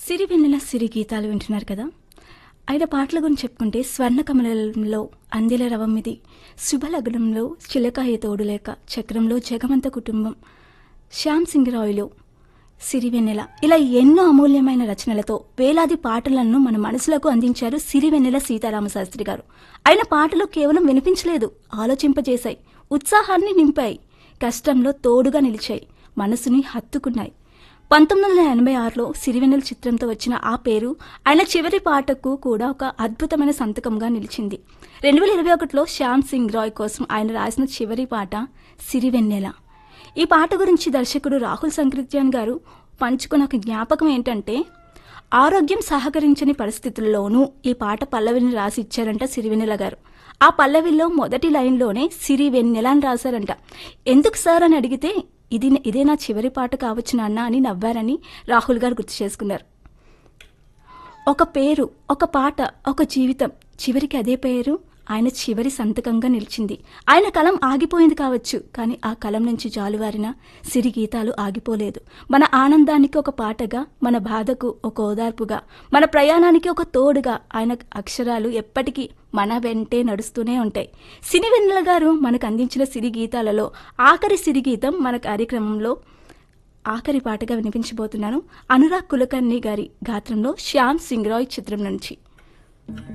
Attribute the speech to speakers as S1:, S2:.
S1: సిరివెన్నెల సిరి గీతాలు వింటున్నారు కదా ఆయన పాటల గురించి చెప్పుకుంటే స్వర్ణకమలంలో అందెల రవమిది శుభలగ్నంలో చిలకాయ తోడులేక చక్రంలో జగమంత కుటుంబం శ్యామ్ సింగ్ రాయ్లో సిరివెన్నెల ఇలా ఎన్నో అమూల్యమైన రచనలతో వేలాది పాటలను మన మనసులకు అందించారు సిరివెన్నెల సీతారామశాస్త్రి గారు ఆయన పాటలు కేవలం వినిపించలేదు ఆలోచింపజేశాయి ఉత్సాహాన్ని నింపాయి కష్టంలో తోడుగా నిలిచాయి మనసుని హత్తుకున్నాయి పంతొమ్మిది వందల ఎనభై ఆరులో సిరివెన్నెల చిత్రంతో వచ్చిన ఆ పేరు ఆయన చివరి పాటకు కూడా ఒక అద్భుతమైన సంతకంగా నిలిచింది రెండు వేల ఇరవై ఒకటిలో శ్యామ్ సింగ్ రాయ్ కోసం ఆయన రాసిన చివరి పాట సిరివెన్నెల ఈ పాట గురించి దర్శకుడు రాహుల్ సంకృత్యాన్ గారు పంచుకున్న ఒక జ్ఞాపకం ఏంటంటే ఆరోగ్యం సహకరించని పరిస్థితుల్లోనూ ఈ పాట పల్లవిని రాసి ఇచ్చారంట సిరివెన్నెల గారు ఆ పల్లవిలో మొదటి లైన్లోనే సిరి వెన్నెల అని రాశారంట ఎందుకు సార్ అని అడిగితే ఇది ఇదే నా చివరి పాట కావచ్చు నాన్న అని నవ్వారని రాహుల్ గారు గుర్తు చేసుకున్నారు ఒక పేరు ఒక పాట ఒక జీవితం చివరికి అదే పేరు ఆయన చివరి సంతకంగా నిలిచింది ఆయన కలం ఆగిపోయింది కావచ్చు కానీ ఆ కలం నుంచి జాలువారిన సిరి గీతాలు ఆగిపోలేదు మన ఆనందానికి ఒక పాటగా మన బాధకు ఒక ఓదార్పుగా మన ప్రయాణానికి ఒక తోడుగా ఆయన అక్షరాలు ఎప్పటికీ మన వెంటే నడుస్తూనే ఉంటాయి సిరివెన్నెల గారు మనకు అందించిన సిరి గీతాలలో ఆఖరి సిరి గీతం మన కార్యక్రమంలో ఆఖరి పాటగా వినిపించబోతున్నాను అనురాగ్ కులకర్ణి గారి గాత్రంలో శ్యామ్ సింగ్ రాయ్ చిత్రం నుంచి